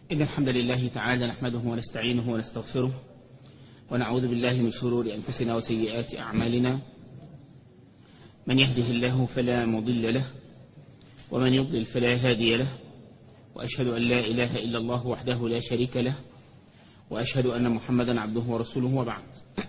إن الحمد لله تعالى نحمده ونستعينه ونستغفره ونعوذ بالله من شرور أنفسنا وسيئات أعمالنا من يهده الله فلا مضل له ومن يضلل فلا هادي له وأشهد أن لا إله إلا الله وحده لا شريك له وأشهد أن محمدا عبده ورسوله وبعد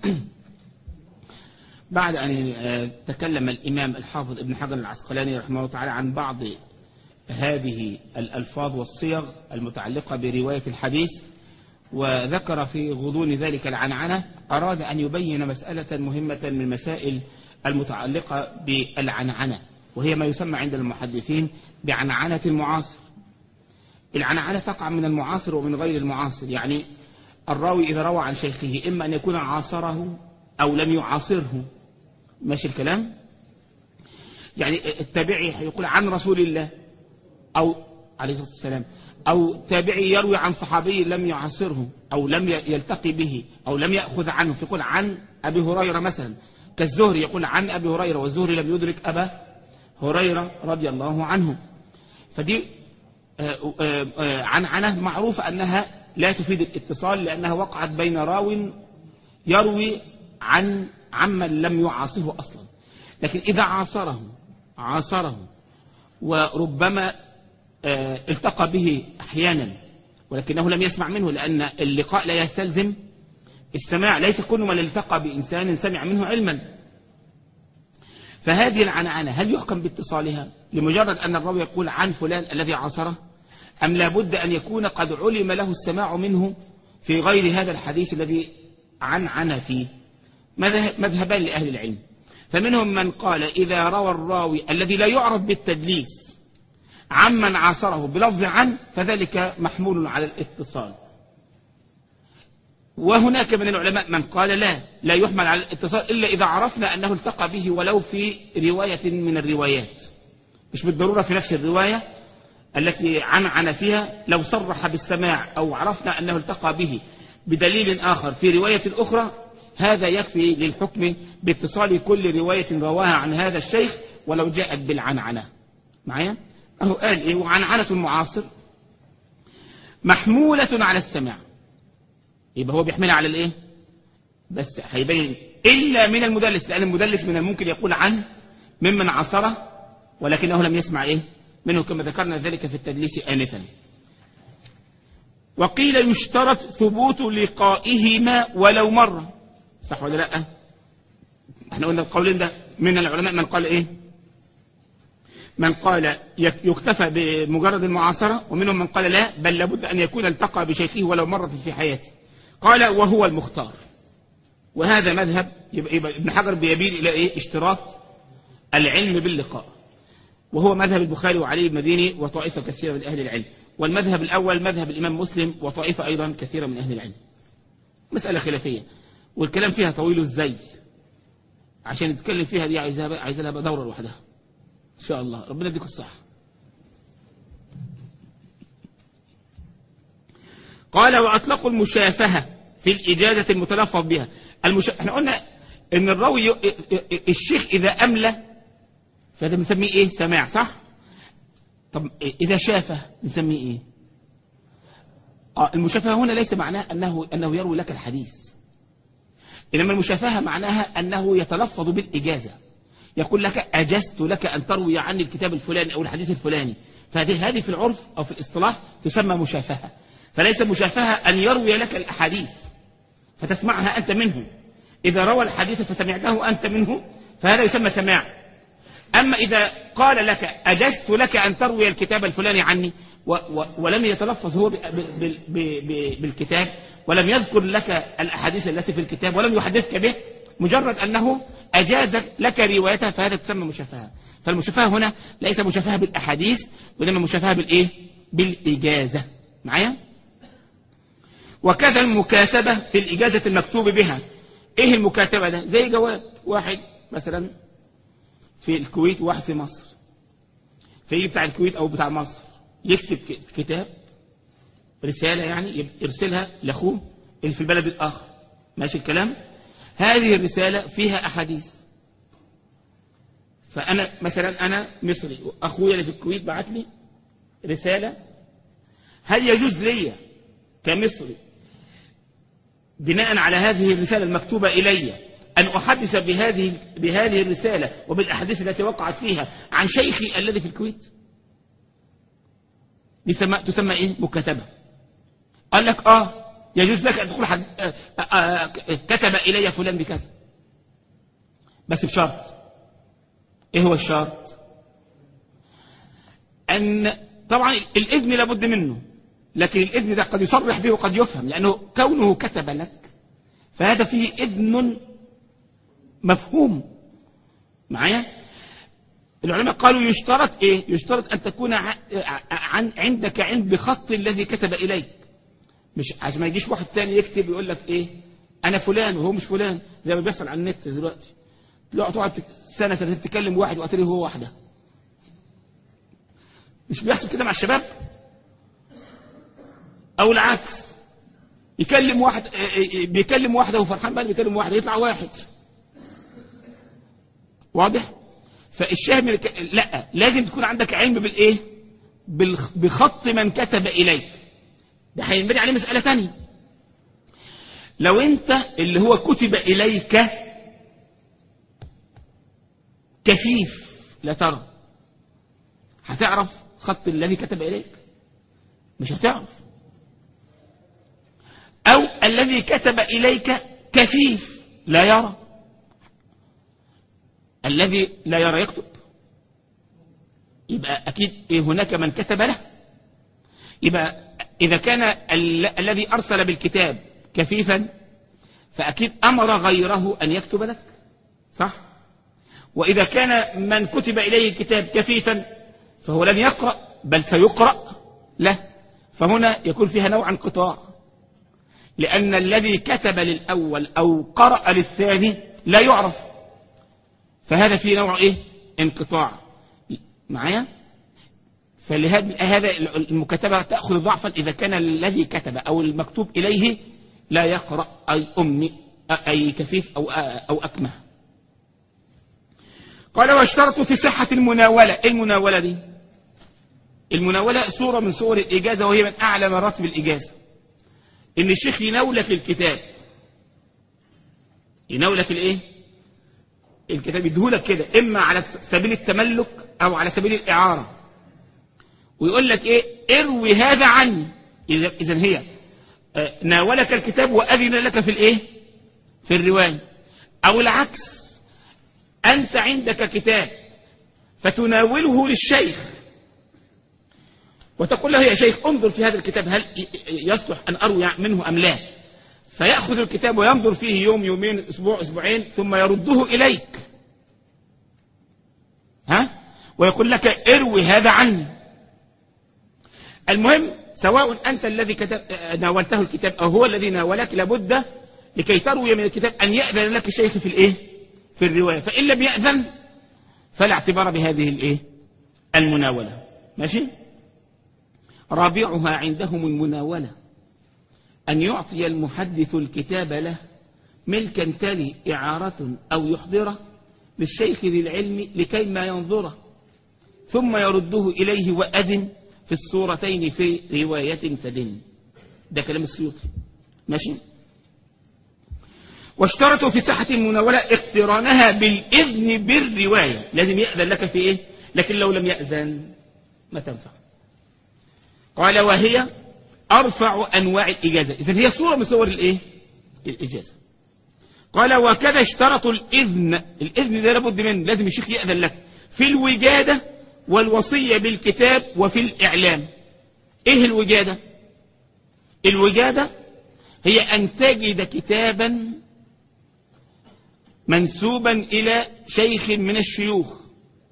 بعد أن تكلم الإمام الحافظ ابن حجر العسقلاني رحمه الله تعالى عن بعض هذه الألفاظ والصيغ المتعلقة برواية الحديث وذكر في غضون ذلك العنعنة أراد أن يبين مسألة مهمة من المسائل المتعلقة بالعنعنة وهي ما يسمى عند المحدثين بعنعنة المعاصر العنعنة تقع من المعاصر ومن غير المعاصر يعني الراوي إذا روى عن شيخه إما أن يكون عاصره أو لم يعاصره ماشي الكلام يعني التابعي يقول عن رسول الله أو عليه الصلاة والسلام أو تابعي يروي عن صحابي لم يعاصره أو لم يلتقي به أو لم يأخذ عنه فيقول عن أبي هريرة مثلا كالزهري يقول عن أبي هريرة والزهري لم يدرك أبا هريرة رضي الله عنه فدي عنعنة معروفة أنها لا تفيد الاتصال لأنها وقعت بين راو يروي عن عمن لم يعاصره أصلا لكن إذا عاصره عاصره وربما التقى به أحيانا ولكنه لم يسمع منه لأن اللقاء لا يستلزم السماع ليس كل من التقى بإنسان سمع منه علما فهذه العنعنة هل يحكم باتصالها لمجرد أن الراوي يقول عن فلان الذي عاصره أم لابد أن يكون قد علم له السماع منه في غير هذا الحديث الذي عنعن فيه مذهبان لأهل العلم فمنهم من قال إذا روى الراوي الذي لا يعرف بالتدليس عمن عاصره بلفظ عن فذلك محمول على الاتصال وهناك من العلماء من قال لا لا يحمل على الاتصال إلا إذا عرفنا أنه التقى به ولو في رواية من الروايات مش بالضرورة في نفس الرواية التي عنعن فيها لو صرح بالسماع أو عرفنا أنه التقى به بدليل آخر في رواية أخرى هذا يكفي للحكم باتصال كل رواية رواها عن هذا الشيخ ولو جاءت بالعنعنة معايا أهو قال إيه وعنعنة المعاصر محمولة على السماع يبقى هو بيحملها على الإيه بس هيبين إلا من المدلس لأن المدلس من الممكن يقول عن ممن عاصره ولكنه لم يسمع إيه منه كما ذكرنا ذلك في التدليس آنفا وقيل يشترط ثبوت لقائهما ولو مرة صح ولا لا احنا قلنا القولين ده من العلماء من قال ايه من قال يكتفى بمجرد المعاصرة ومنهم من قال لا بل لابد أن يكون التقى بشيخه ولو مرة في حياته قال وهو المختار وهذا مذهب يبقى, يبقى ابن حجر بيبيل إلى إيه اشتراط العلم باللقاء وهو مذهب البخاري وعلي المديني وطائفة كثيرة من أهل العلم والمذهب الأول مذهب الإمام مسلم وطائفة أيضا كثيرة من أهل العلم مسألة خلافية والكلام فيها طويل الزي عشان نتكلم فيها دي عايزها عايزة لها دورة لوحدها إن شاء الله ربنا يديك الصحة قال وأطلقوا المشافهة في الإجازة المتلفظ بها المش... احنا قلنا إن الراوي ي... الشيخ إذا أملى فهذا بنسميه إيه سماع صح طب إذا شافه نسميه إيه آه المشافهة هنا ليس معناه أنه, أنه يروي لك الحديث إنما المشافهة معناها أنه يتلفظ بالإجازة يقول لك أجزت لك أن تروي عني الكتاب الفلاني أو الحديث الفلاني فهذه هذه في العرف أو في الاصطلاح تسمى مشافهة فليس مشافهة أن يروي لك الأحاديث فتسمعها أنت منه إذا روى الحديث فسمعته أنت منه فهذا يسمى سماع أما إذا قال لك أجزت لك أن تروي الكتاب الفلاني عني و و ولم يتلفظ هو ب ب ب ب بالكتاب ولم يذكر لك الأحاديث التي في الكتاب ولم يحدثك به مجرد أنه أجاز لك روايتها فهذا تسمى مشافهة فالمشافهة هنا ليس مشافهة بالأحاديث وإنما مشافهة بالإيه بالإجازة معايا وكذا المكاتبة في الإجازة المكتوب بها إيه المكاتبة ده زي جواب واحد مثلا في الكويت وواحد في مصر فيجي بتاع الكويت أو بتاع مصر يكتب كتاب رسالة يعني يرسلها لأخوه اللي في البلد الآخر ماشي الكلام هذه الرسالة فيها أحاديث فأنا مثلا أنا مصري أخويا اللي في الكويت بعت لي رسالة هل يجوز لي كمصري بناء على هذه الرسالة المكتوبة إلي أن أحدث بهذه بهذه الرسالة وبالأحاديث التي وقعت فيها عن شيخي الذي في الكويت دي سما تسمى إيه مكاتبة قال لك آه يجوز لك أن تقول حد آه آه آه كتب إلي فلان بكذا بس بشرط إيه هو الشرط أن طبعا الإذن لابد منه لكن الإذن ده قد يصرح به وقد يفهم لأنه كونه كتب لك فهذا فيه إذن مفهوم معايا العلماء قالوا يشترط إيه يشترط أن تكون ع- عن عندك علم بخط الذي كتب إليك مش عشان ما يجيش واحد تاني يكتب يقول لك إيه أنا فلان وهو مش فلان زي ما بيحصل على النت دلوقتي تقعد تقعد سنة سنتين تكلم واحد وأتريه هو واحدة مش بيحصل كده مع الشباب او العكس يكلم واحد بيكلم واحده وفرحان بقى بيكلم واحده يطلع واحد واضح فالشاهد من الك... لا لازم تكون عندك علم بالايه بالخ... بخط من كتب اليك ده هينبني عليه مساله تانية لو انت اللي هو كتب اليك كفيف لا ترى هتعرف خط الذي كتب اليك مش هتعرف أو الذي كتب إليك كفيف لا يرى الذي لا يرى يكتب يبقى أكيد هناك من كتب له يبقى إذا كان ال الذي أرسل بالكتاب كفيفا فأكيد أمر غيره أن يكتب لك صح وإذا كان من كتب إليه الكتاب كفيفا فهو لن يقرأ بل سيقرأ له فهنا يكون فيها نوع انقطاع لأن الذي كتب للأول أو قرأ للثاني لا يعرف فهذا فيه نوع إيه انقطاع معايا فلهذا هذا المكاتبة تأخذ ضعفا إذا كان الذي كتب أو المكتوب إليه لا يقرأ أي أمي أي كفيف أو أو أكمه قال واشترطوا في صحة المناولة إيه المناولة دي المناولة صورة من صور الإجازة وهي من أعلى مراتب الإجازة إن الشيخ يناولك الكتاب يناولك الإيه الكتاب يديهولك كده إما على سبيل التملك أو على سبيل الإعارة ويقول لك إيه اروي هذا عني إذا إذن هي آه، ناولك الكتاب وأذن لك في الإيه في الرواية أو العكس أنت عندك كتاب فتناوله للشيخ وتقول له يا شيخ انظر في هذا الكتاب هل يصلح أن أروي منه أم لا فيأخذ الكتاب وينظر فيه يوم يومين أسبوع أسبوعين ثم يرده إليك ها ويقول لك اروي هذا عني المهم سواء أنت الذي كتب ناولته الكتاب أو هو الذي ناولك لابد لكي تروي من الكتاب أن يأذن لك الشيخ في الإيه في الرواية فإن لم يأذن فلا اعتبار بهذه الإيه المناولة ماشي رابعها عندهم المناولة أن يعطي المحدث الكتاب له ملكا تلي إعارة أو يحضره للشيخ ذي العلم لكي ما ينظره ثم يرده إليه وأذن في الصورتين في رواية فدن ده كلام السيوطي ماشي واشترطوا في صحة المناولة اقترانها بالإذن بالرواية لازم يأذن لك في إيه لكن لو لم يأذن ما تنفع قال وهي أرفع أنواع الإجازة إذن هي صورة من صور الإيه الإجازة قال وكذا اشترطوا الإذن الإذن ده لابد منه لازم الشيخ يأذن لك في الوجادة والوصية بالكتاب وفي الإعلام إيه الوجادة الوجادة هي أن تجد كتابا منسوبا إلى شيخ من الشيوخ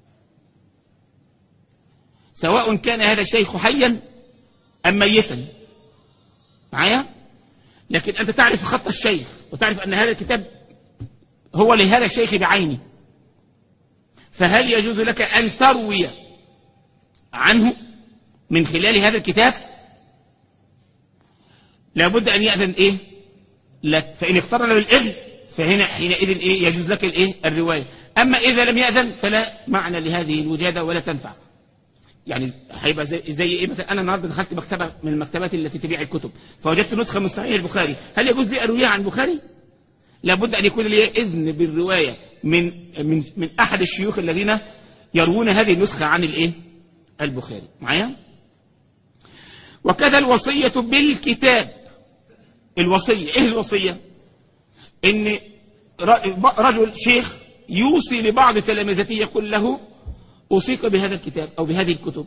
سواء كان هذا الشيخ حيا أم ميتا معايا لكن أنت تعرف خط الشيخ وتعرف أن هذا الكتاب هو لهذا الشيخ بعينه فهل يجوز لك أن تروي عنه من خلال هذا الكتاب لابد أن يأذن إيه لك فإن اقترن بالإذن فهنا حينئذ إيه يجوز لك الإيه الرواية أما إذا لم يأذن فلا معنى لهذه الوجادة ولا تنفع يعني هيبقى زي, زي ايه مثلا انا النهارده دخلت مكتبه من المكتبات التي تبيع الكتب فوجدت نسخه من صحيح البخاري هل يجوز لي ارويها عن البخاري لابد ان يكون لي اذن بالروايه من من من احد الشيوخ الذين يروون هذه النسخه عن الايه البخاري معايا وكذا الوصيه بالكتاب الوصيه ايه الوصيه ان رجل شيخ يوصي لبعض تلامذته يقول له أوصيك بهذا الكتاب أو بهذه الكتب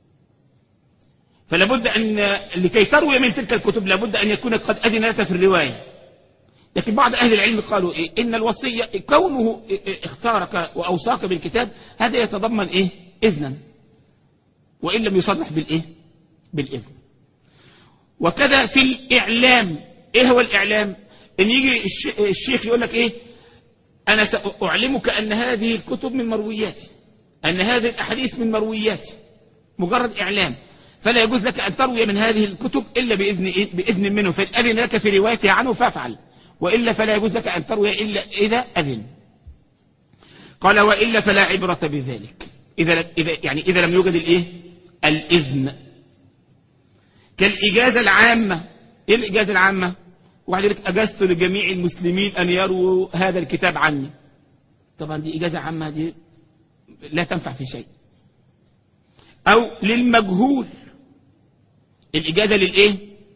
فلابد أن لكي تروي من تلك الكتب لابد أن يكون قد أذن لك في الرواية لكن بعض أهل العلم قالوا إيه إن الوصية كونه اختارك وأوصاك بالكتاب هذا يتضمن إيه إذنا وإن لم يصرح بالإيه بالإذن وكذا في الإعلام إيه هو الإعلام إن يجي الشيخ يقول لك إيه أنا سأعلمك أن هذه الكتب من مروياتي أن هذه الأحاديث من مروياتي مجرد إعلام فلا يجوز لك أن تروي من هذه الكتب إلا بإذن, إيه؟ بإذن منه فإن أذن لك في روايته عنه فافعل وإلا فلا يجوز لك أن تروي إلا إذا أذن قال وإلا فلا عبرة بذلك إذا, إذا يعني إذا لم يوجد الإيه الإذن كالإجازة العامة إيه الإجازة العامة واحد يقول لك أجزت لجميع المسلمين أن يروا هذا الكتاب عني طبعا دي إجازة عامة دي لا تنفع في شيء أو للمجهول الإجازة للإيه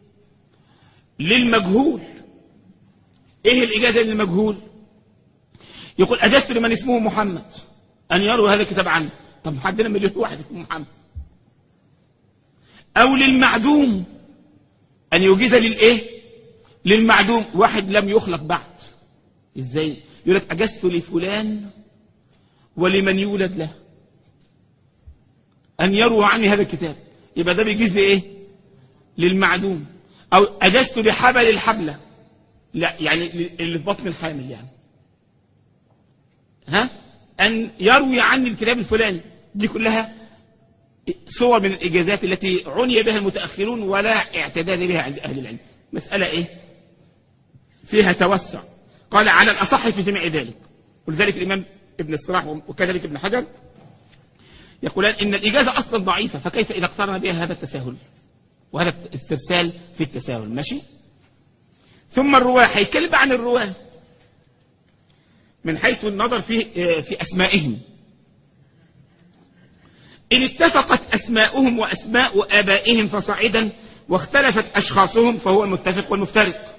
للمجهول إيه الإجازة للمجهول يقول أجزت لمن اسمه محمد أن يروا هذا الكتاب عنه طب حدنا مليون واحد اسمه محمد أو للمعدوم أن يجيز للإيه للمعدوم واحد لم يخلق بعد إزاي يقول لك أجزت لفلان ولمن يولد له أن يروى عني هذا الكتاب يبقى ده بيجيز لإيه للمعدوم أو أجزت لحبل الحبلة لا يعني اللي في بطن الحامل يعني ها أن يروي عني الكتاب الفلاني دي كلها صور من الإجازات التي عني بها المتأخرون ولا اعتداد بها عند أهل العلم مسألة إيه فيها توسع قال على الأصح في جميع ذلك ولذلك الإمام ابن الصلاح وكذلك ابن حجر يقولان إن الإجازة أصلا ضعيفة فكيف إذا اقترن بها هذا التساهل وهذا استرسال في التساهل ماشي ثم الرواة هيتكلم عن الرواة من حيث النظر في في أسمائهم إن اتفقت أسماؤهم وأسماء آبائهم فصعدا واختلفت أشخاصهم فهو المتفق والمفترق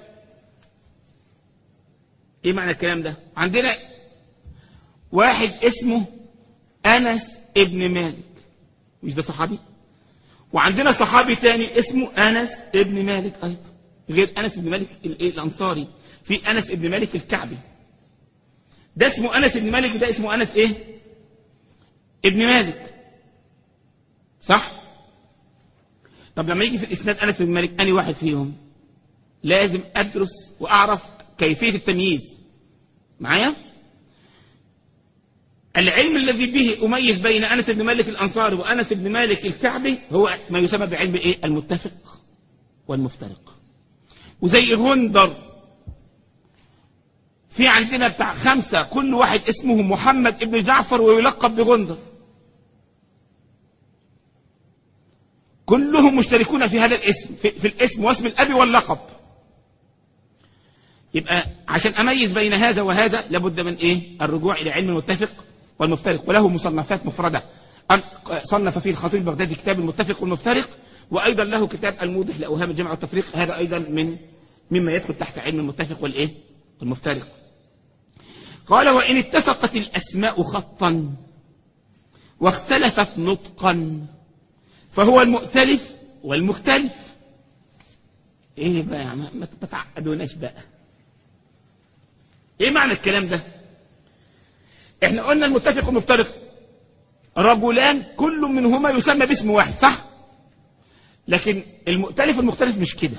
إيه معنى الكلام ده عندنا واحد اسمه أنس ابن مالك مش ده صحابي وعندنا صحابي تاني اسمه أنس ابن مالك أيضا غير أنس ابن مالك الأنصاري في أنس ابن مالك الكعبي ده اسمه أنس ابن مالك وده اسمه أنس إيه ابن مالك صح طب لما يجي في الإسناد أنس بن مالك أني واحد فيهم لازم أدرس وأعرف كيفية التمييز معايا العلم الذي به أميز بين أنس بن مالك الأنصاري وأنس بن مالك الكعبي هو ما يسمى بعلم إيه المتفق والمفترق وزي غندر في عندنا بتاع خمسة كل واحد اسمه محمد ابن جعفر ويلقب بغندر كلهم مشتركون في هذا الاسم في, في الاسم واسم الأب واللقب يبقى عشان أميز بين هذا وهذا لابد من إيه الرجوع إلى علم المتفق والمفترق وله مصنفات مفردة صنف فيه الخطيب البغدادي كتاب المتفق والمفترق وأيضا له كتاب الموضح لأوهام الجمع والتفريق هذا أيضا من مما يدخل تحت علم المتفق والإيه المفترق قال وإن اتفقت الأسماء خطا واختلفت نطقا فهو المؤتلف والمختلف ايه بقى يا عم ما تعقدوناش بقى ايه معنى الكلام ده احنا قلنا المتفق والمفترق رجلان كل منهما يسمى باسم واحد صح لكن المؤتلف والمختلف مش كده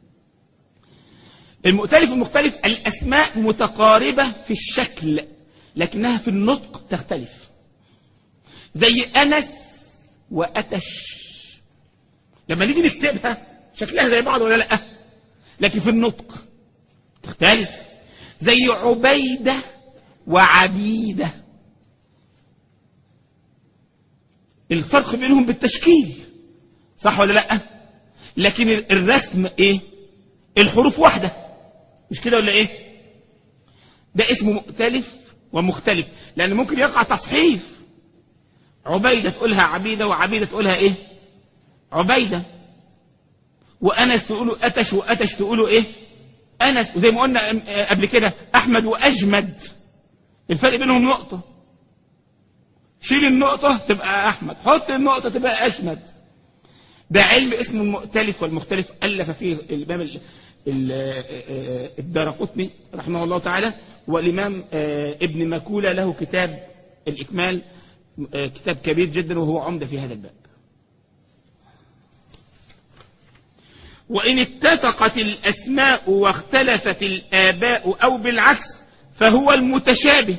المؤتلف والمختلف الاسماء متقاربه في الشكل لكنها في النطق تختلف زي انس واتش لما نيجي نكتبها شكلها زي بعض ولا لا لكن في النطق تختلف زي عبيدة وعبيدة الفرق بينهم بالتشكيل صح ولا لا لكن الرسم ايه الحروف واحدة مش كده ولا ايه ده اسمه مؤتلف ومختلف لان ممكن يقع تصحيف عبيدة تقولها عبيدة وعبيدة تقولها ايه عبيدة وأنس تقولوا أتش وأتش تقولوا إيه أنس وزي ما قلنا قبل كده أحمد وأجمد الفرق بينهم نقطة شيل النقطة تبقى أحمد حط النقطة تبقى أجمد ده علم اسمه المؤتلف والمختلف ألف فيه الإمام الدارقطني رحمه الله تعالى والإمام ابن مكولة له كتاب الإكمال كتاب كبير جدا وهو عمدة في هذا الباب وإن اتفقت الأسماء واختلفت الآباء أو بالعكس فهو المتشابه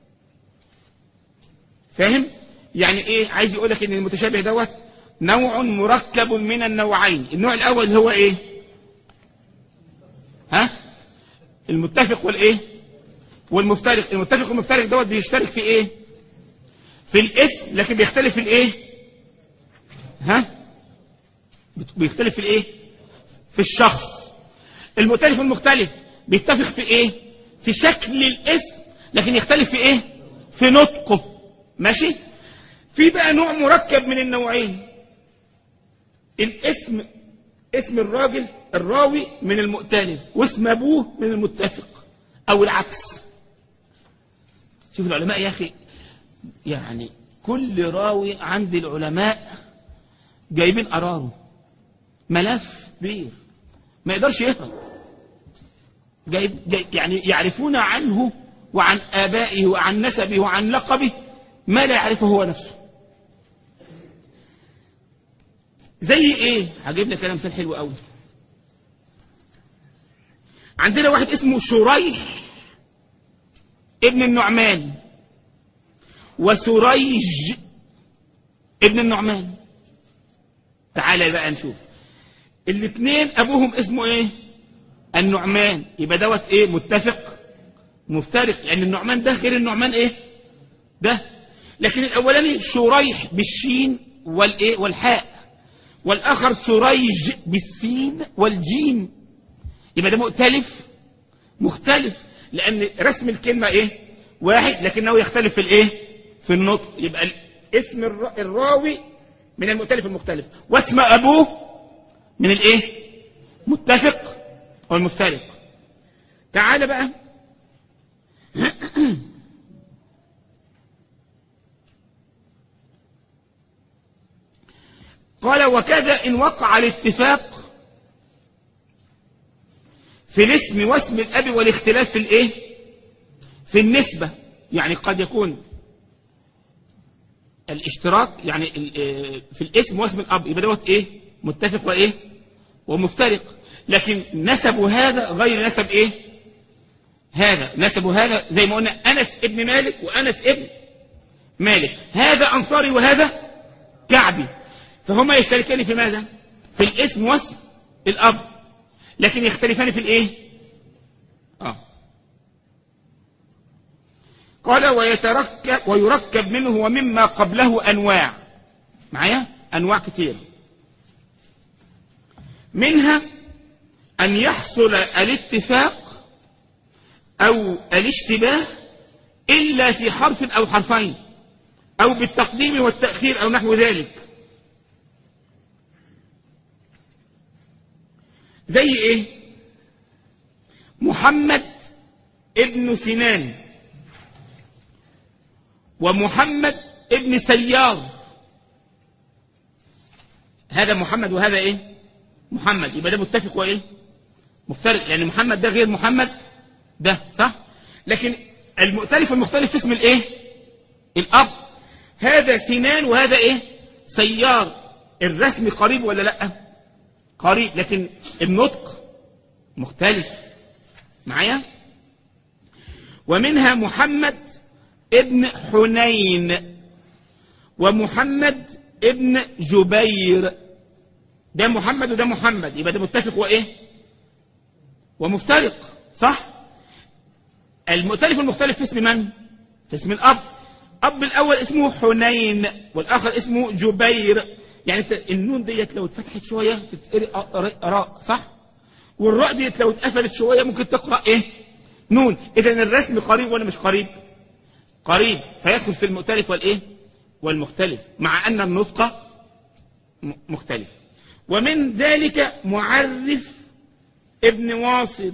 فاهم؟ يعني إيه عايز يقول لك إن المتشابه دوت نوع مركب من النوعين النوع الأول هو إيه ها المتفق والإيه والمفترق المتفق والمفترق دوت بيشترك في إيه في الاسم لكن بيختلف في الإيه ها بيختلف في الإيه في الشخص المؤتلف والمختلف بيتفق في ايه في شكل الاسم لكن يختلف في ايه في نطقه ماشي في بقى نوع مركب من النوعين الاسم اسم الراجل الراوي من المؤتلف واسم ابوه من المتفق او العكس شوف العلماء يا اخي يعني كل راوي عند العلماء جايبين قراره ملف كبير ما يقدرش يهرب جايب جايب يعني يعرفون عنه وعن آبائه وعن نسبه وعن لقبه ما لا يعرفه هو نفسه زي ايه هجيب لك انا مثال حلو قوي عندنا واحد اسمه شريح ابن النعمان وسريج ابن النعمان تعالى بقى نشوف الاثنين ابوهم اسمه ايه النعمان يبقى دوت ايه متفق مفترق لان النعمان ده غير النعمان ايه ده لكن الاولاني شريح بالشين والايه والحاء والاخر سريج بالسين والجيم يبقى ده مؤتلف مختلف لان رسم الكلمه ايه واحد لكنه يختلف في الايه في النطق يبقى اسم الراوي من المؤتلف المختلف واسم ابوه من الايه متفق والمفترق تعال بقى قال وكذا إن وقع الاتفاق في الاسم واسم الأب والاختلاف في الإيه في النسبة يعني قد يكون الاشتراك يعني في الاسم واسم الأب يبقى دوت إيه متفق وإيه ومفترق لكن نسب هذا غير نسب إيه هذا نسب هذا زي ما قلنا أنس ابن مالك وأنس ابن مالك هذا أنصاري وهذا كعبي فهما يشتركان في ماذا في الاسم واسم الأب لكن يختلفان في الإيه آه. قال ويتركب ويركب منه ومما قبله أنواع معايا أنواع كثير منها أن يحصل الاتفاق أو الاشتباه إلا في حرف أو حرفين أو بالتقديم والتأخير أو نحو ذلك زي إيه محمد ابن سنان ومحمد ابن سيار هذا محمد وهذا ايه محمد يبقى ده متفق وايه مفترق يعني محمد ده غير محمد ده صح لكن المؤتلف المختلف في اسم الايه الاب هذا سنان وهذا ايه سيار الرسم قريب ولا لا قريب لكن النطق مختلف معايا ومنها محمد ابن حنين ومحمد ابن جبير ده محمد وده محمد يبقى ده متفق وايه ومفترق صح المؤتلف المختلف في اسم من في اسم الاب أب الأول اسمه حنين والآخر اسمه جبير يعني انت النون ديت لو اتفتحت شوية تتقرأ راء صح والراء ديت لو اتقفلت شوية ممكن تقرأ ايه نون إذا الرسم قريب ولا مش قريب قريب فيدخل في المؤتلف والايه والمختلف مع أن النطق م- مختلف ومن ذلك معرف ابن واصل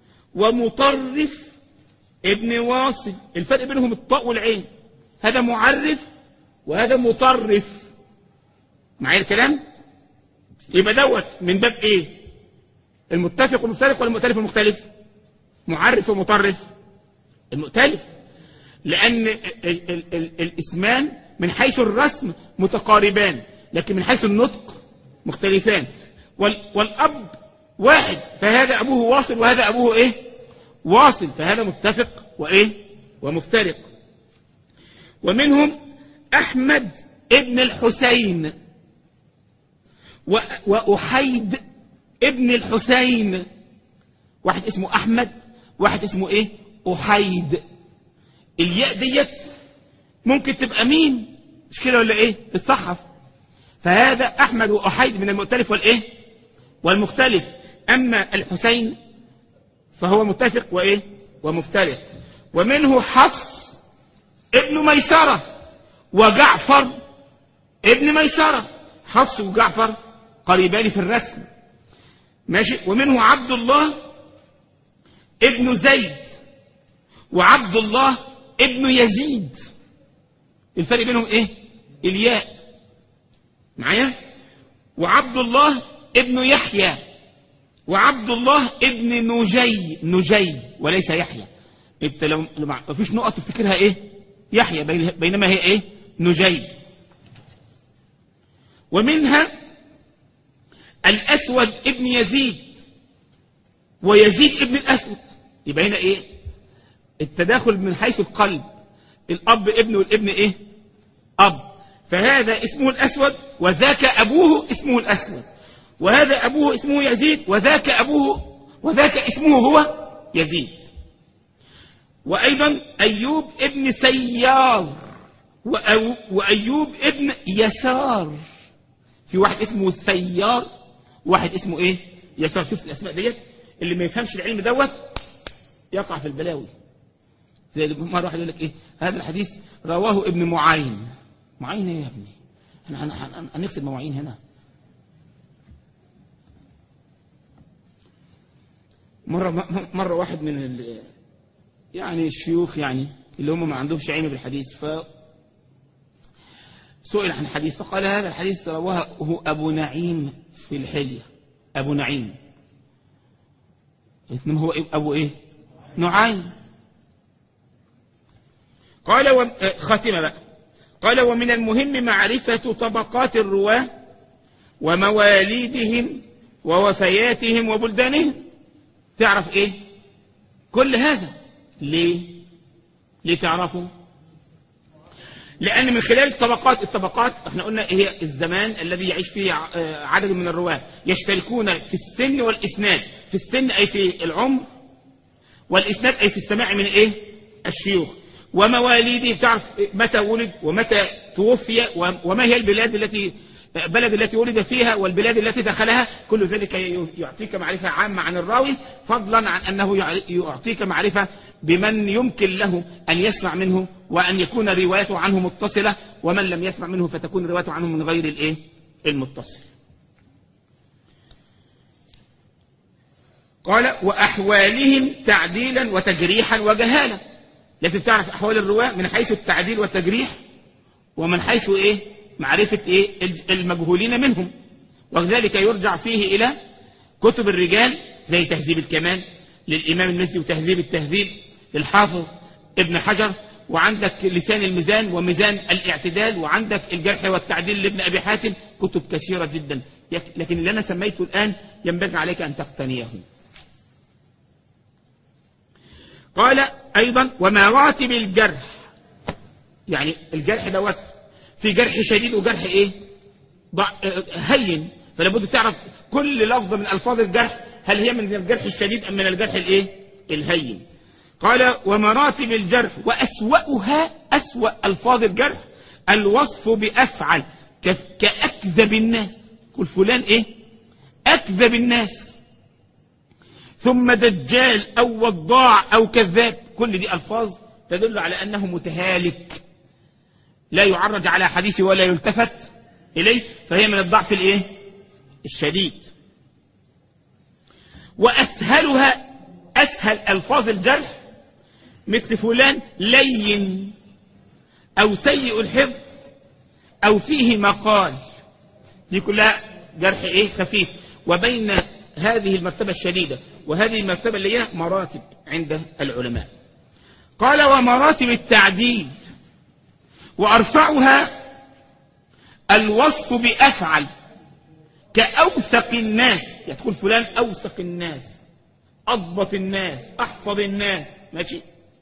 ومطرف ابن واصل الفرق بينهم الطاء والعين هذا معرف وهذا مطرف معايا الكلام يبقى دوت من باب ايه المتفق والمختلف ولا المؤتلف والمختلف معرف ومطرف المؤتلف لأن ال ال ال الاسمان من حيث الرسم متقاربان لكن من حيث النطق مختلفان وال والأب واحد فهذا أبوه واصل وهذا أبوه إيه واصل فهذا متفق وإيه ومفترق ومنهم أحمد ابن الحسين و- وأحيد ابن الحسين واحد اسمه أحمد واحد اسمه إيه أحيد الياء ديت ممكن تبقى مين مش كده ولا إيه تتصحف فهذا أحمد وأحيد من المؤتلف والإيه والمختلف أما الحسين فهو متفق وإيه ومفترق ومنه حفص ابن ميسرة وجعفر ابن ميسرة حفص وجعفر قريبان في الرسم ماشي ومنه عبد الله ابن زيد وعبد الله ابن يزيد الفرق بينهم ايه الياء معايا وعبد الله ابن يحيى وعبد الله ابن نجي نجي وليس يحيى انت لو لو ما فيش نقط تفتكرها ايه يحيى بين- بينما هي ايه نجي ومنها الاسود ابن يزيد ويزيد ابن الاسود يبقى هنا ايه التداخل من حيث القلب الاب ابن والابن ايه اب فهذا اسمه الاسود وذاك ابوه اسمه الاسود وهذا ابوه اسمه يزيد وذاك ابوه وذاك اسمه هو يزيد وايضا ايوب ابن سيار وأو- وايوب ابن يسار في واحد اسمه سيار وواحد اسمه ايه يسار شفت الاسماء ديت اللي ما يفهمش العلم دوت يقع في البلاوي زي اللي مره واحد يقول لك ايه هذا الحديث رواه ابن معين معين ايه يا ابني احنا هن- هن- هنغسل مواعين هنا مرة م- مرة واحد من ال يعني الشيوخ يعني اللي هم ما عندهمش علم بالحديث ف سئل عن حديث فقال هذا الحديث رواه أبو نعيم في الحلية أبو نعيم إنما هو إيه- أبو إيه نعيم قال و... آه، خاتمة بقى قال ومن المهم معرفة طبقات الرواة ومواليدهم ووفياتهم وبلدانهم تعرف ايه كل هذا ليه ليه تعرفوا لأن من خلال الطبقات الطبقات احنا قلنا هي الزمان الذي يعيش فيه ع- آه، عدد من الرواة يشتركون في السن والإسناد في السن أي في العمر والإسناد أي في السماع من إيه الشيوخ ومواليده بتعرف متى ولد ومتى توفي و- وما هي البلاد التي بلد التي ولد فيها والبلاد التي دخلها كل ذلك ي- يعطيك معرفة عامة عن الراوي فضلا عن أنه يع- يعطيك معرفة بمن يمكن له أن يسمع منه وأن يكون روايته عنه متصلة ومن لم يسمع منه فتكون روايته عنه من غير الإيه المتصل قال وأحوالهم تعديلا وتجريحا وجهالة لازم تعرف أحوال الرواة من حيث التعديل والتجريح ومن حيث إيه معرفة إيه الج- المجهولين منهم وذلك يرجع فيه إلى كتب الرجال زي تهذيب الكمال للإمام المزي وتهذيب التهذيب للحافظ ابن حجر وعندك لسان الميزان وميزان الاعتدال وعندك الجرح والتعديل لابن أبي حاتم كتب كثيرة جدا يك- لكن اللي أنا سميته الآن ينبغي عليك أن تقتنيه قال أيضا ومراتب الجرح يعني الجرح دوت في جرح شديد وجرح ايه ضع... آه، هين فلا بد تعرف كل لفظة من ألفاظ الجرح هل هي من الجرح الشديد أم من الجرح الايه الهين قال ومراتب الجرح وأسوأها أسوأ ألفاظ الجرح الوصف بأفعل كف- كأكذب الناس كل فلان إيه أكذب الناس ثم دجال أو وضاع أو كذاب كل دي ألفاظ تدل على أنه متهالك لا يعرج على حديثه ولا يلتفت إليه فهي من الضعف الإيه الشديد وأسهلها أسهل ألفاظ الجرح مثل فلان لين أو سيء الحفظ أو فيه مقال دي كلها جرح إيه خفيف وبين هذه المرتبة الشديدة وهذه المرتبة اللينة مراتب عند العلماء قال ومراتب التعديل وأرفعها الوصف بأفعل كأوثق الناس يدخل فلان أوثق الناس أضبط الناس أحفظ الناس ماشي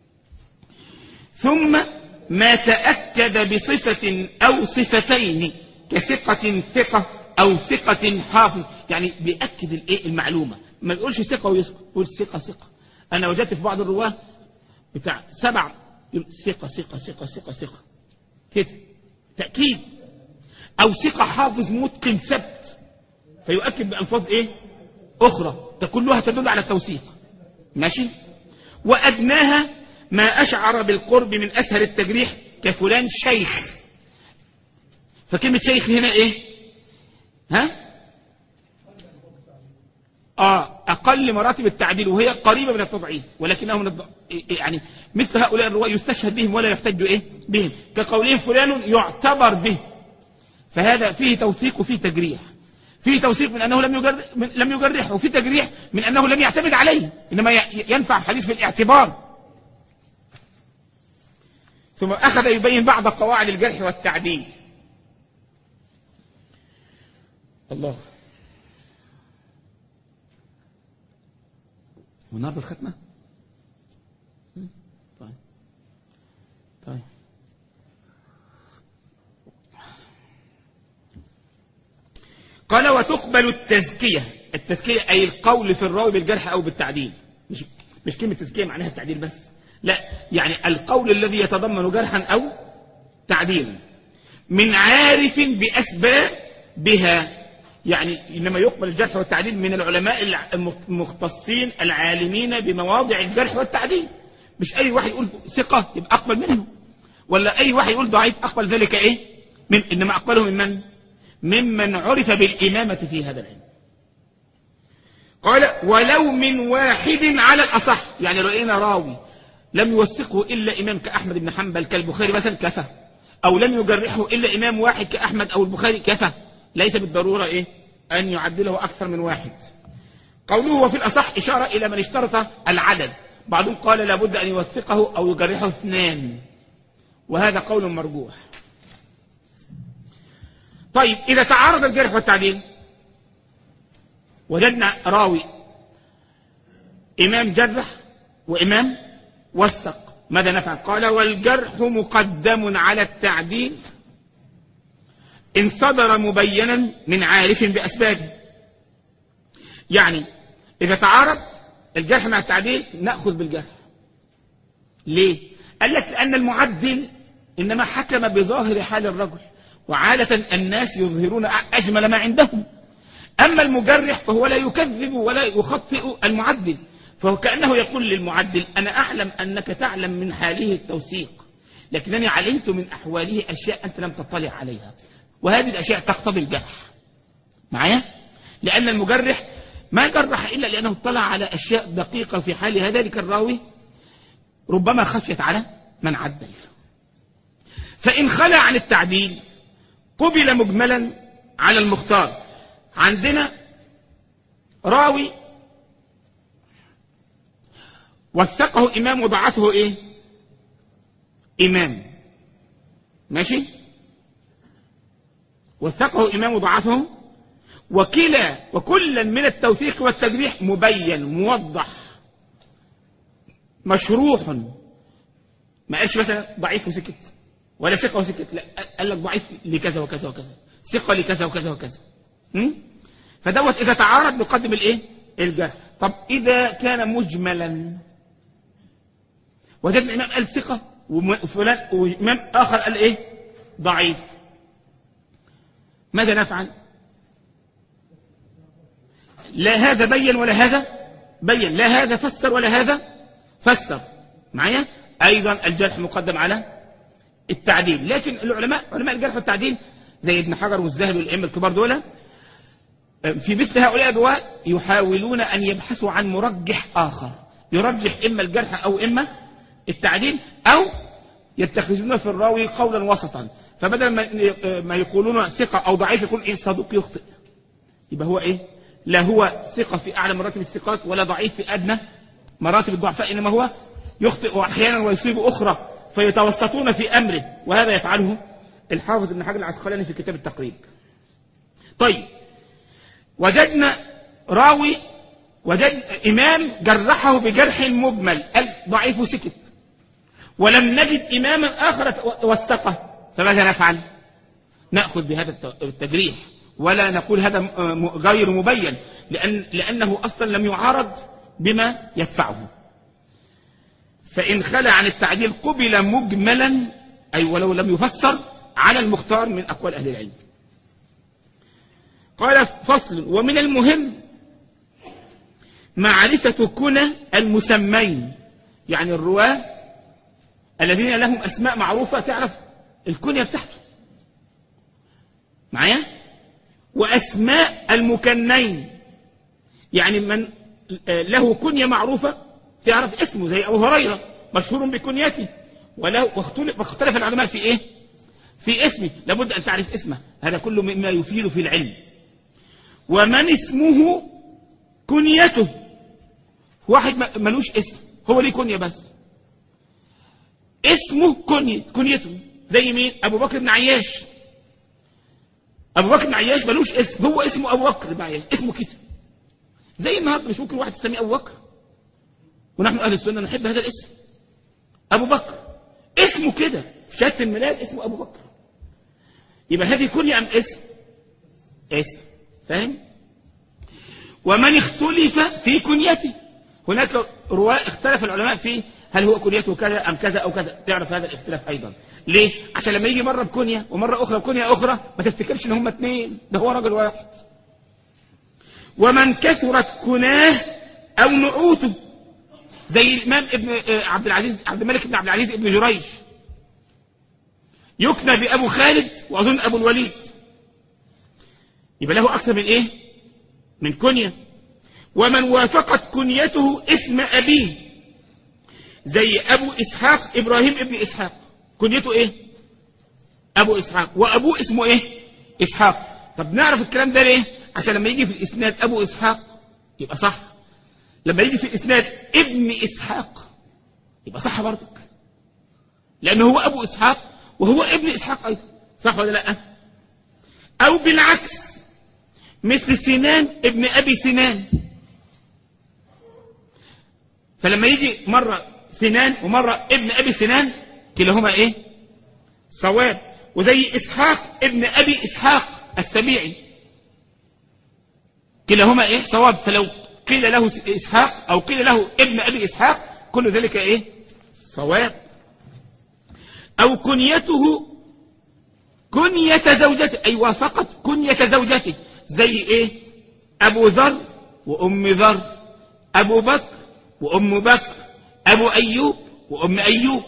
ثم ما تأكد بصفة أو صفتين كثقة ثقة أو ثقة حافظ يعني بيأكد الإيه المعلومة ما يقولش ثقة ويسكت يقول ثقة ثقة أنا وجدت في بعض الرواه بتاع سبع يقول ثقة ثقة ثقة ثقة ثقة كده تأكيد أو ثقة حافظ متقن ثبت فيؤكد بألفاظ إيه أخرى ده كلها تدل على التوثيق ماشي وأدناها ما أشعر بالقرب من أسهل التجريح كفلان شيخ فكلمة شيخ هنا إيه ها آه أقل مراتب التعديل وهي قريبة من التضعيف ولكنه من الض... يعني مثل هؤلاء الرواة يستشهد بهم ولا يحتج إيه بهم كقولهم فلان يعتبر به فهذا فيه توثيق وفيه تجريح فيه توثيق من أنه لم يجرح من لم يجرحه وفيه تجريح من أنه لم يعتمد عليه إنما ي- ينفع حديث في الاعتبار ثم أخذ يبين بعض قواعد الجرح والتعديل الله والنهارده الختمة؟ مم. طيب طيب قال وتقبل التزكية التزكية أي القول في الراوي بالجرح أو بالتعديل مش مش كلمة تزكية معناها التعديل بس لا يعني القول الذي يتضمن جرحا أو تعديلا من عارف بأسبابها يعني إنما يقبل الجرح والتعديل من العلماء الع- المختصين العالمين بمواضع الجرح والتعديل مش أي واحد يقول ثقة يبقى أقبل منه ولا أي واحد يقول ضعيف أقبل ذلك إيه من إنما أقبله من من ممن عرف بالإمامة في هذا العلم قال ولو من واحد على الأصح يعني رأينا راوي لم يوثقه إلا إمام كأحمد بن حنبل كالبخاري مثلا كفى أو لم يجرحه إلا إمام واحد كأحمد أو البخاري كفى ليس بالضرورة إيه أن يعدله أكثر من واحد قوله وفي الأصح إشارة إلى من اشترط العدد بعضهم قال لابد أن يوثقه أو يجرحه اثنان وهذا قول مرجوح طيب إذا تعارض الجرح والتعديل وجدنا راوي إمام جرح وإمام وثق ماذا نفعل قال والجرح مقدم على التعديل إن صدر مبينا من عارف بأسبابه يعني إذا تعارض الجرح مع التعديل نأخذ بالجرح ليه قال لك لأن المعدل إنما حكم بظاهر حال الرجل وعادة الناس يظهرون أجمل ما عندهم أما المجرح فهو لا يكذب ولا يخطئ المعدل فهو كأنه يقول للمعدل أنا أعلم أنك تعلم من حاله التوثيق لكنني علمت من أحواله أشياء أنت لم تطلع عليها وهذه الأشياء تقتضي الجرح معايا لأن المجرح ما جرح إلا لأنه اطلع على أشياء دقيقة في حال ذلك الراوي ربما خفيت على من عدل فإن خلى عن التعديل قبل مجملا على المختار عندنا راوي وثقه إمام وضعفه إيه إمام ماشي وثقه إمام وضعفه وكلا وكلا من التوثيق والتجريح مبين موضح مشروح ما قالش مثلا ضعيف وسكت ولا ثقة وسكت لا قال لك ضعيف لكذا وكذا وكذا ثقة لكذا وكذا وكذا م? فدوت إذا تعارض نقدم الإيه الجرح طب إذا كان مجملا وجدنا إمام قال ثقة وفلان وإمام آخر قال إيه ضعيف ماذا نفعل لا هذا بين ولا هذا بين لا هذا فسر ولا هذا فسر معايا أيضا الجرح مقدم على التعديل لكن العلماء علماء الجرح والتعديل زي ابن حجر والذهبي والأئمة الكبار دول في مثل هؤلاء الرواة يحاولون أن يبحثوا عن مرجح آخر يرجح إما الجرح أو إما التعديل أو يتخذون في الراوي قولا وسطا فبدل ما ما يقولون ثقة أو ضعيف يقول إيه صدوق يخطئ يبقى هو إيه لا هو ثقة في أعلى مراتب الثقات ولا ضعيف في أدنى مراتب الضعفاء إنما هو يخطئ أحيانا ويصيب أخرى فيتوسطون في أمره وهذا يفعله الحافظ ابن حجر العسقلاني في كتاب التقريب طيب وجدنا راوي وجد إمام جرحه بجرح مجمل قال ضعيف سكت ولم نجد إماما آخر وثقه فماذا نفعل نأخذ بهذا التجريح ولا نقول هذا غير مبين لأن لأنه أصلا لم يعارض بما يدفعه فإن خلى عن التعديل قبل مجملا أي ولو لم يفسر على المختار من أقوال أهل العلم قال فصل ومن المهم معرفة كنى المسمين يعني الرواة الذين لهم أسماء معروفة تعرف الكنية بتاعته معايا وأسماء المكنين يعني من له كنية معروفة تعرف اسمه زي أبو هريرة مشهور بكنيته وله واختلف, واختلف العلماء في إيه في اسمه لابد أن تعرف اسمه هذا كله مما يفيد في العلم ومن اسمه كنيته واحد ملوش اسم هو ليه كنية بس اسمه كنية كنيته زي مين ابو بكر بن عياش ابو بكر بن عياش ملوش اسم هو اسمه ابو بكر بن عياش اسمه كده زي النهارده مش ممكن واحد يسميه ابو بكر ونحن اهل السنه نحب هذا الاسم ابو بكر اسمه كده في شهاده الميلاد اسمه ابو بكر يبقى هذه كنية ام اسم اسم فاهم ومن اختلف في كنيته هناك رواة اختلف العلماء في هل هو كنيته كذا أم كذا أو كذا تعرف هذا الاختلاف أيضا ليه؟ عشان لما يجي مرة بكنية ومرة أخرى بكنية أخرى ما تفتكرش إن هم اثنين ده هو راجل واحد ومن كثرت كناه أو نعوته زي الإمام ابن عبد العزيز عبد الملك بن عبد العزيز ابن جريج يكنى بأبو خالد وأظن أبو الوليد يبقى له أكثر من إيه؟ من كنية ومن وافقت كنيته اسم أبيه زي أبو إسحاق إبراهيم ابن إسحاق كنيته إيه أبو إسحاق وأبوه اسمه إيه إسحاق طب نعرف الكلام ده ليه عشان لما يجي في الإسناد أبو إسحاق يبقى صح لما يجي في الإسناد ابن إسحاق يبقى صح برضك لأنه هو أبو إسحاق وهو ابن إسحاق أيضا صح ولا لا أو بالعكس مثل سنان ابن أبي سنان فلما يجي مرة سنان ومرة ابن أبي سنان كلاهما إيه صواب وزي إسحاق ابن أبي إسحاق السبيعي كلاهما إيه صواب فلو قيل له إسحاق أو قيل له ابن أبي إسحاق كل ذلك إيه صواب أو كنيته كنية زوجته أي وافقت كنية زوجته زي إيه أبو ذر وأم ذر أبو بكر وأم بكر أبو أيوب وأم أيوب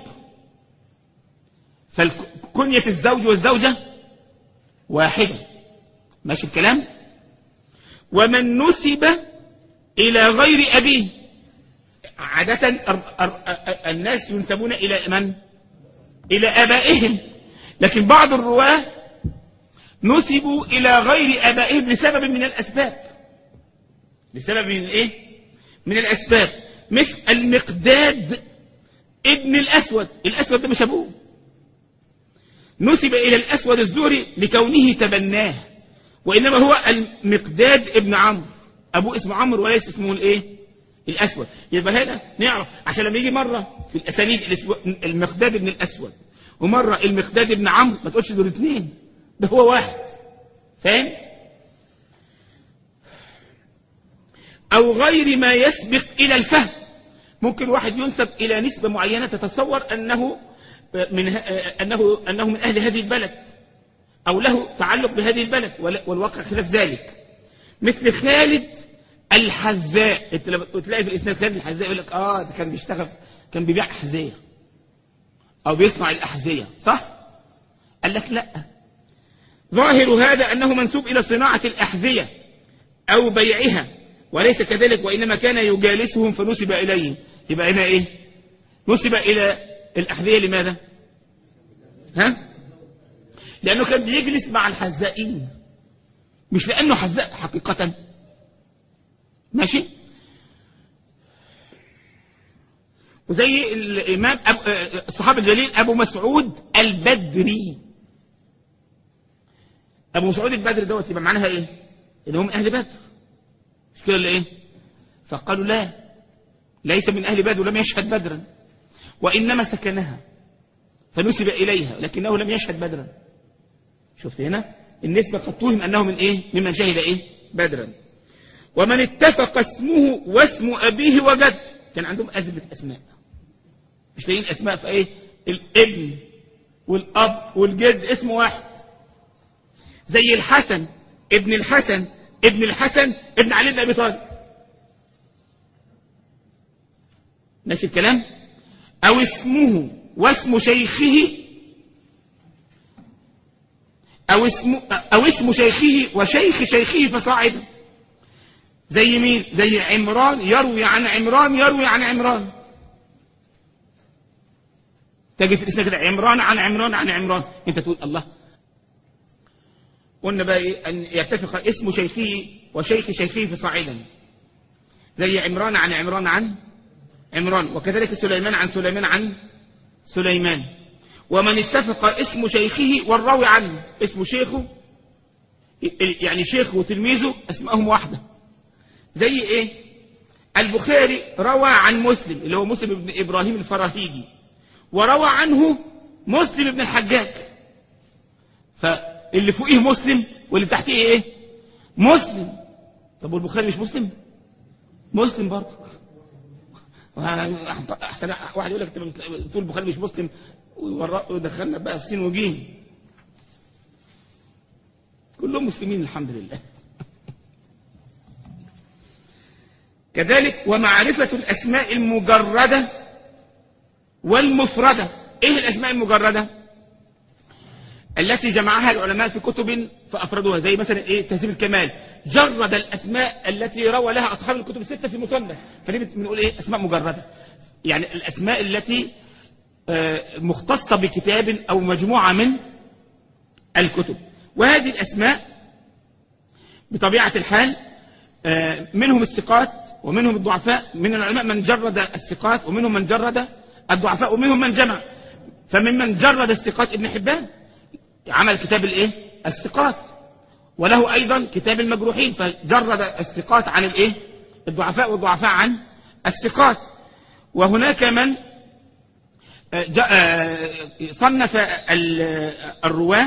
فكنية الزوج والزوجة واحدة ماشي الكلام ومن نسب إلى غير أبيه عادة الناس ينسبون إلى من إلى آبائهم لكن بعض الرواة نسبوا إلى غير آبائهم لسبب من الأسباب لسبب من إيه من الأسباب مثل المقداد ابن الأسود الأسود ده مش أبوه نسب إلى الأسود الزهري لكونه تبناه وإنما هو المقداد ابن عمرو أبوه اسمه عمرو وليس اسمه الإيه الأسود يبقى هنا نعرف عشان لما يجي مرة في الأسانيد المقداد ابن الأسود ومرة المقداد ابن عمرو ما تقولش دول اثنين ده هو واحد فاهم أو غير ما يسبق إلى الفهم ممكن واحد ينسب إلى نسبة معينة تتصور أنه من أنه أنه من أهل هذه البلد أو له تعلق بهذه البلد والواقع خلاف ذلك مثل خالد الحذاء انت لما تلاقي في الاسناد خالد الحذاء يقول لك اه ده كان بيشتغل كان بيبيع احذيه او بيصنع الاحذيه صح قال لك لا ظاهر هذا انه منسوب الى صناعه الاحذيه او بيعها وليس كذلك وانما كان يجالسهم فنسب اليهم يبقى هنا ايه نسب الى الاحذيه لماذا ها لانه كان بيجلس مع الحذائين مش لانه حذاء حقيقه ماشي وزي الإمام أبو الصحابي الجليل أبو مسعود البدري أبو مسعود البدري دوت يبقى معناها إيه؟ إن هم أهل بدر مش كده ولا إيه؟ فقالوا لا ليس من أهل بدر ولم يشهد بدرا وإنما سكنها فنسب إليها لكنه لم يشهد بدرا شفت هنا النسبة قد توهم أنه من إيه؟ ممن شهد إيه؟ بدرا ومن اتفق اسمه واسم أبيه وجد كان عندهم أزمة أسماء مش لاقيين أسماء في إيه الابن والأب والجد اسم واحد زي الحسن ابن الحسن ابن الحسن ابن علي بن أبي طالب ماشي الكلام أو اسمه واسم شيخه أو اسم, أو اسم شيخه وشيخ شيخه فصاعدا زي مين زي عمران يروي عن عمران يروي عن عمران تجي في الاسناد كده عمران عن عمران عن عمران انت تقول الله قلنا بقى إيه ان يتفق اسم شيخه وشيخ شيخه فصاعدا زي عمران عن عمران عن عمران وكذلك سليمان عن سليمان عن سليمان ومن اتفق اسم شيخه والراوي عنه اسم شيخه يعني شيخه وتلميذه اسمائهم واحده زي ايه البخاري روى عن مسلم اللي هو مسلم بن ابراهيم الفراهيدي وروى عنه مسلم بن الحجاج فاللي فوقيه مسلم واللي تحتيه ايه مسلم طب والبخاري مش مسلم مسلم برضه احسن واحد يقول لك تقول البخاري مش مسلم ودخلنا بقى في سين وجيم كلهم مسلمين الحمد لله كذلك ومعرفة الأسماء المجردة والمفردة إيه الأسماء المجردة التي جمعها العلماء في كتب فأفردوها زي مثلا إيه تهذيب الكمال جرد الأسماء التي روى لها أصحاب الكتب الستة في المصنف فدي بنقول إيه أسماء مجردة يعني الأسماء التي مختصة بكتاب أو مجموعة من الكتب وهذه الأسماء بطبيعة الحال منهم الثقات ومنهم الضعفاء من العلماء من جرد الثقات ومنهم من جرد الضعفاء ومنهم من جمع فممن جرد الثقات ابن حبان عمل كتاب الايه الثقات وله ايضا كتاب المجروحين فجرد الثقات عن الايه الضعفاء والضعفاء عن الثقات وهناك من صنف الرواه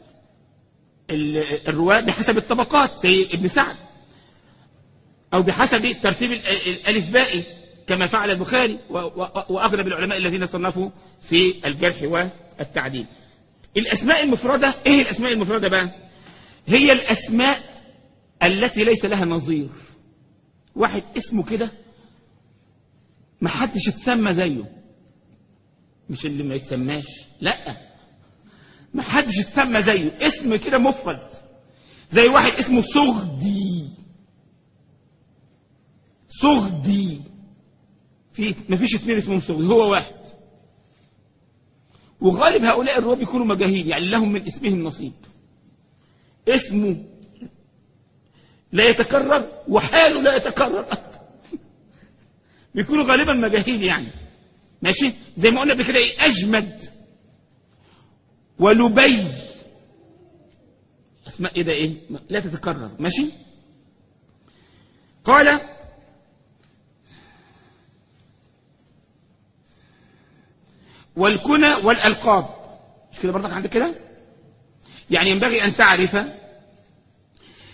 الرواه بحسب الطبقات زي ابن سعد أو بحسب ترتيب الألف بائي كما فعل البخاري وأغلب العلماء الذين صنفوا في الجرح والتعديل الأسماء المفردة إيه الأسماء المفردة بقى هي الأسماء التي ليس لها نظير واحد اسمه كده ما حدش اتسمى زيه مش اللي ما يتسماش لا ما حدش اتسمى زيه اسم كده مفرد زي واحد اسمه سغدي سغدي في ما فيش اثنين اسمهم سغدي هو واحد وغالب هؤلاء الرواب بيكونوا مجاهيل يعني لهم من اسمهم نصيب اسمه لا يتكرر وحاله لا يتكرر بيكونوا غالبا مجاهيل يعني ماشي زي ما قلنا قبل كده ايه اجمد ولبي اسماء ايه ده ايه لا تتكرر ماشي قال والكنى والألقاب مش كده برضك عندك كده يعني ينبغي أن تعرف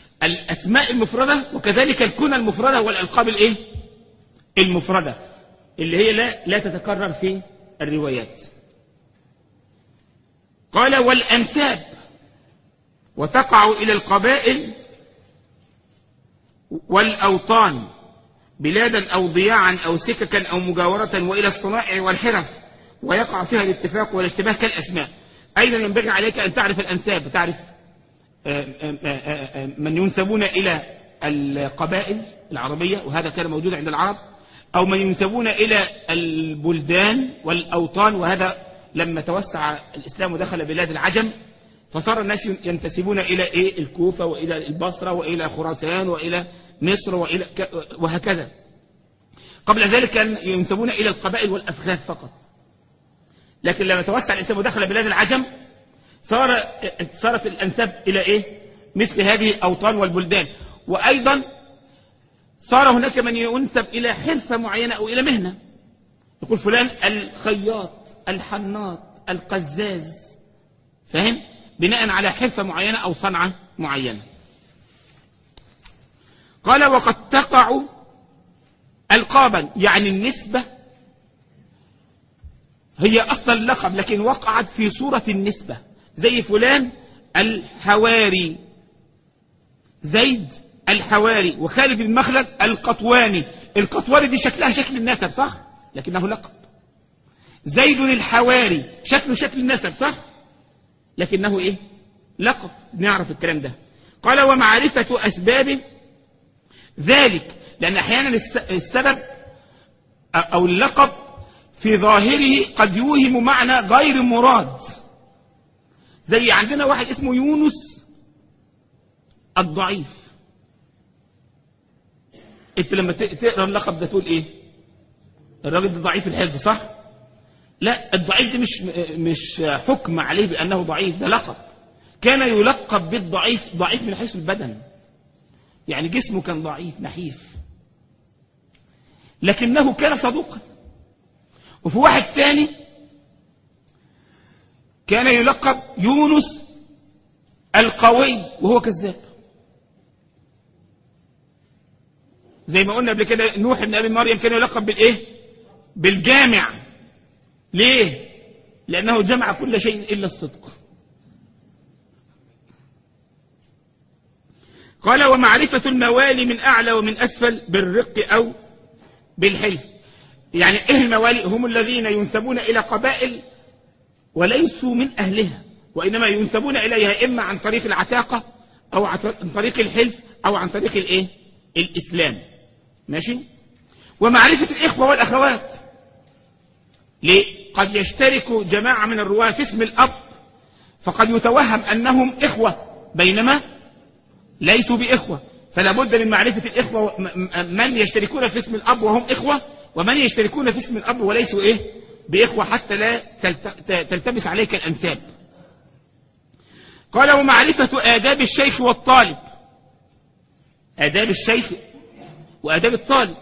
الأسماء المفردة وكذلك الكنى المفردة والألقاب الإيه المفردة اللي هي لا, لا تتكرر في الروايات قال والأنساب وتقع إلى القبائل والأوطان بلادا أو ضياعا أو سككا أو مجاورة وإلى الصنائع والحرف ويقع فيها الاتفاق والاشتباه كالأسماء أيضا ينبغي عليك أن تعرف الأنساب تعرف من ينسبون إلى القبائل العربية وهذا كان موجودا عند العرب أو من ينسبون إلى البلدان والأوطان وهذا لما توسع الإسلام ودخل بلاد العجم فصار الناس ينتسبون إلى إيه الكوفة وإلى البصرة وإلى خراسان وإلى مصر وإلى وهكذا قبل ذلك كان ينسبون إلى القبائل والأفغان فقط لكن لما توسع الإسلام ودخل بلاد العجم صار صارت الأنساب إلى إيه مثل هذه الأوطان والبلدان وأيضا صار هناك من ينسب إلى حرفة معينة أو إلى مهنة يقول فلان الخياط الحناط القزاز فاهم بناء على حرفة معينة أو صنعة معينة قال وقد تقع القابا يعني النسبة هي أصلا اللقب لكن وقعت في صورة النسبة زي فلان الحواري زيد الحواري وخالد المخلد القطواني القطواني دي شكلها شكل النسب صح لكنه لقب زيد الحواري شكله شكل النسب صح لكنه ايه لقب نعرف الكلام ده قال ومعرفة أسبابه ذلك لأن أحيانا السبب أو اللقب في ظاهره قد يوهم معنى غير مراد زي عندنا واحد اسمه يونس الضعيف انت لما تقرا اللقب ده تقول ايه الراجل ده ضعيف الحفظ صح لا الضعيف ده مش مش حكم عليه بانه ضعيف ده لقب كان يلقب بالضعيف ضعيف من حيث البدن يعني جسمه كان ضعيف نحيف لكنه كان صدوقا وفي واحد تاني كان يلقب يونس القوي وهو كذاب زي ما قلنا قبل كده نوح بن ابي مريم كان يلقب بالايه بالجامع ليه لانه جمع كل شيء الا الصدق قال ومعرفة الموالي من أعلى ومن أسفل بالرق أو بالحلف يعني إيه الموالي هم الذين ينسبون إلى قبائل وليسوا من أهلها وإنما ينسبون إليها إما عن طريق العتاقة أو عن طريق الحلف أو عن طريق الإيه الإسلام ماشي ومعرفة الإخوة والأخوات ليه قد يشترك جماعة من الرواة في اسم الأب فقد يتوهم أنهم إخوة بينما ليسوا بإخوة فلا بد من معرفة الإخوة من يشتركون في اسم الأب وهم إخوة ومن يشتركون في اسم الأب وليسوا إيه بإخوة حتى لا تلتبس عليك الأنساب قال ومعرفة آداب الشيخ والطالب آداب الشيخ وآداب الطالب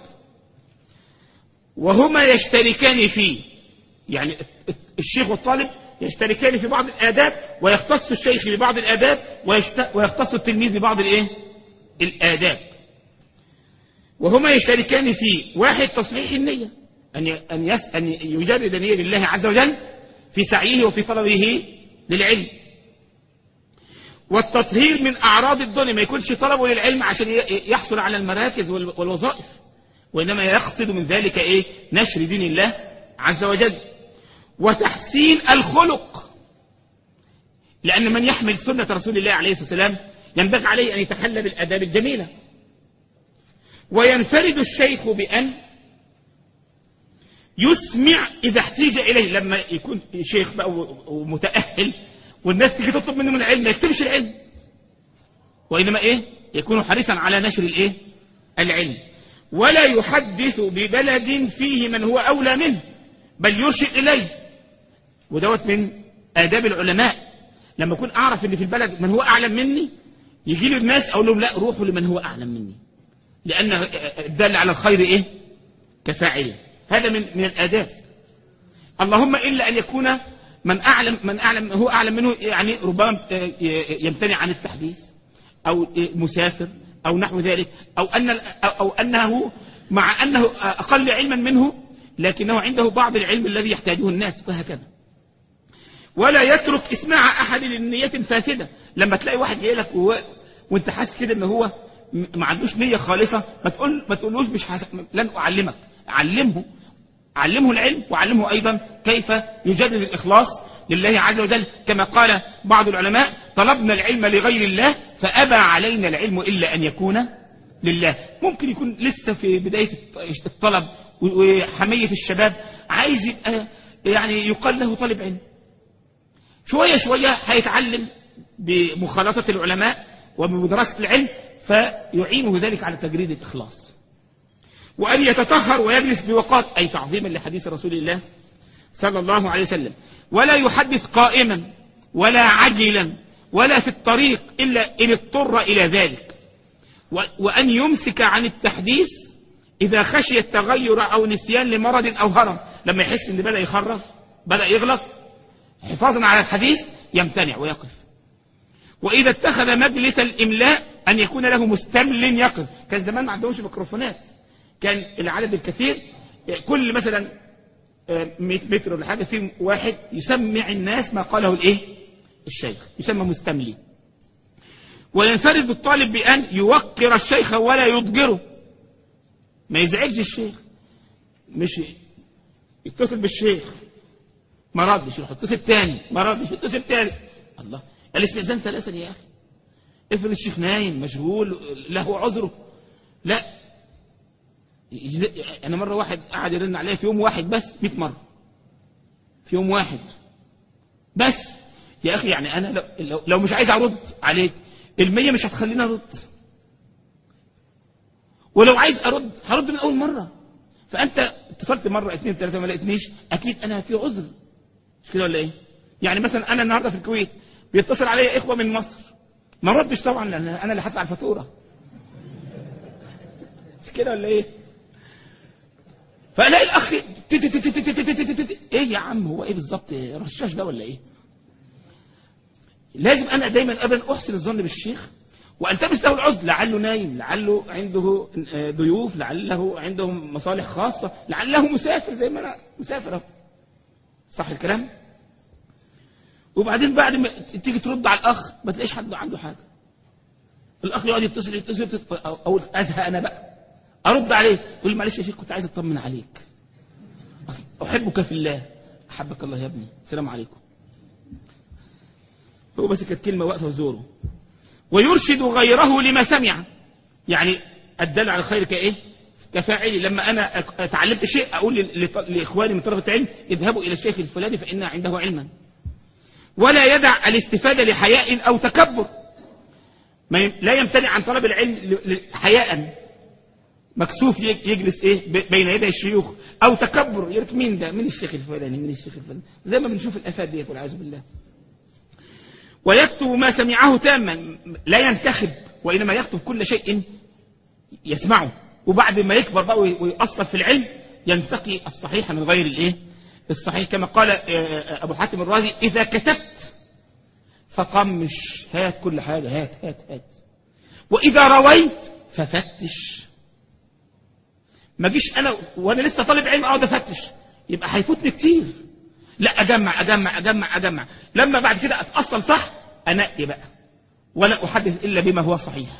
وهما يشتركان فيه يعني الشيخ والطالب يشتركان في بعض الآداب ويختص الشيخ ببعض الآداب ويختص التلميذ ببعض الإيه؟ الآداب وهما يشتركان في واحد تصحيح النية أن أن يس أن يجرد نية لله عز وجل في سعيه وفي طلبه للعلم والتطهير من أعراض الدنيا ما يكونش طلبه للعلم عشان يحصل على المراكز والوظائف وإنما يقصد من ذلك إيه نشر دين الله عز وجل وتحسين الخلق لأن من يحمل سنة رسول الله عليه الصلاة والسلام ينبغي عليه أن يتحلى بالآداب الجميلة وينفرد الشيخ بأن يسمع إذا احتيج إليه لما يكون شيخ بقى ومتأهل والناس تيجي تطلب منه من العلم ما يكتبش العلم وإنما إيه يكون حريصا على نشر الإيه العلم ولا يحدث ببلد فيه من هو أولى منه بل يرشد إليه ودوت من آداب العلماء لما أكون أعرف أن في البلد من هو أعلم مني يجي لي الناس أقول لهم لا روحوا لمن هو أعلم مني لأن الدال على الخير إيه كفاعله هذا من من الآداب اللهم إلا أن يكون من أعلم من أعلم هو أعلم منه يعني ربما يمتنع عن التحديث أو مسافر أو نحو ذلك أو أن أو أنه مع أنه أقل علما منه لكنه عنده بعض العلم الذي يحتاجه الناس فهكذا ولا يترك اسماع احد لنية فاسدة لما تلاقي واحد جاي لك وهو وانت حاسس كده ان هو م- ما عندوش نية خالصة ما تقول ما تقولوش مش حاس... لن اعلمك علمه علمه العلم وعلمه ايضا كيف يجدد الاخلاص لله عز وجل كما قال بعض العلماء طلبنا العلم لغير الله فابى علينا العلم الا ان يكون لله ممكن يكون لسه في بداية الط- الطلب و- وحمية الشباب عايز يبقى يعني يقال له طالب علم شوية شوية هيتعلم بمخالطة العلماء وبمدرسة العلم فيعينه ذلك على تجريد الإخلاص وأن يتطهر ويجلس بوقار أي تعظيما لحديث رسول الله صلى الله عليه وسلم ولا يحدث قائما ولا عجلا ولا في الطريق إلا إن اضطر إلى ذلك و- وأن يمسك عن التحديث إذا خشي التغير أو نسيان لمرض أو هرم لما يحس إن بدأ يخرف بدأ يغلط حفاظا على الحديث يمتنع ويقف وإذا اتخذ مجلس الإملاء أن يكون له مستمل يقف كان زمان ما عندهمش ميكروفونات كان العدد الكثير كل مثلا آه، 100 متر ولا حاجة في واحد يسمع الناس ما قاله الإيه الشيخ يسمى مستملي وينفرد الطالب بأن يوقر الشيخ ولا يضجره ما يزعجش الشيخ مش يتصل بالشيخ ما ردش يروح يتصل تاني ما ردش يتصل تاني الله الاستئذان سلاسل يا اخي افرض الشيخ نايم مشغول له عذره لا يز- انا مره واحد قعد يرن عليا في يوم واحد بس 100 مره في يوم واحد بس يا اخي يعني انا لو, لو, لو مش عايز ارد عليك المية مش هتخليني ارد ولو عايز ارد هرد من اول مره فانت اتصلت مره اثنين ثلاثه ما لقيتنيش اكيد انا في عذر مش كده ولا ايه يعني مثلا انا النهارده في الكويت بيتصل عليا اخوه من مصر ما ردش طبعا لان انا اللي هدفع الفاتوره مش كده ولا ايه فالاقي الاخ تت- تت- تت- تت- تت- تت- تت- ايه يا عم هو ايه بالظبط رشاش ده ولا ايه لازم انا دايما ابدا احسن الظن بالشيخ والتمس له العذر لعله نايم لعله عنده آه، ضيوف لعله عنده مصالح خاصه لعله مسافر زي ما انا مسافر اهو صح الكلام وبعدين بعد ما تيجي ترد على الاخ ما تلاقيش حد عنده حاجه الاخ يقعد يتصل يتصل, يتصل أو- او ازهق انا بقى ارد عليه يقول لي معلش يا شيخ كنت عايز اطمن عليك أصل احبك في الله احبك الله يا ابني السلام عليكم هو بس كانت كلمه واقفه في زوره ويرشد غيره لما سمع يعني الدل على الخير كايه كفاعلي لما انا أك- اتعلمت شيء اقول ل- لط- لاخواني من طلبه العلم اذهبوا الى الشيخ الفلاني فان عنده علما ولا يدع الاستفاده لحياء او تكبر ما ي- لا يمتنع عن طلب العلم ل- ل- حياء مكسوف يج- يجلس ايه ب- بين يدي الشيوخ او تكبر يقول لك مين ده مين الشيخ الفلاني مين الشيخ الفلاني زي ما بنشوف الافات ديت والعياذ بالله ويكتب ما سمعه تاما لا ينتخب وإنما يكتب كل شيء يسمعه وبعد ما يكبر بقى وي- ويأصل في العلم ينتقي الصحيح من غير الايه الصحيح كما قال آه، أبو حاتم الرازي إذا كتبت فقمش هات كل حاجة هات هات هات وإذا رويت ففتش ما جيش أنا وأنا لسه طالب علم أقعد أفتش يبقى هيفوتني كتير لا أجمع أجمع أجمع أجمع لما بعد كده أتأصل صح أنقي بقى ولا أحدث إلا بما هو صحيح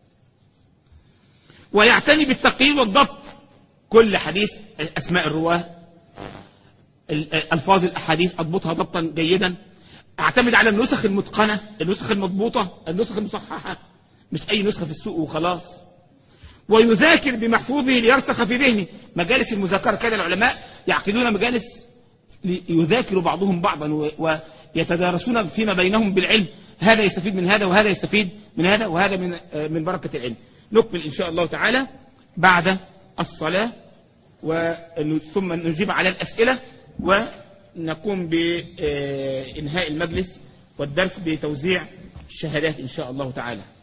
ويعتني بالتقييد والضبط كل حديث أسماء الرواه ال- ألفاظ الأحاديث أضبطها ضبطا جيدا أعتمد على النسخ المتقنة النسخ المضبوطة النسخ المصححة مش أي نسخة في السوق وخلاص ويذاكر بمحفوظه ليرسخ في ذهنه مجالس المذاكرة كان العلماء يعقدون مجالس يذاكر بعضهم بعضا و- ويتدارسون فيما بينهم بالعلم هذا يستفيد من هذا وهذا يستفيد من هذا وهذا من آه، من بركة العلم نكمل إن شاء الله تعالى بعد الصلاة ون- ثم نجيب على الأسئلة ونقوم بإنهاء المجلس والدرس بتوزيع الشهادات إن شاء الله تعالى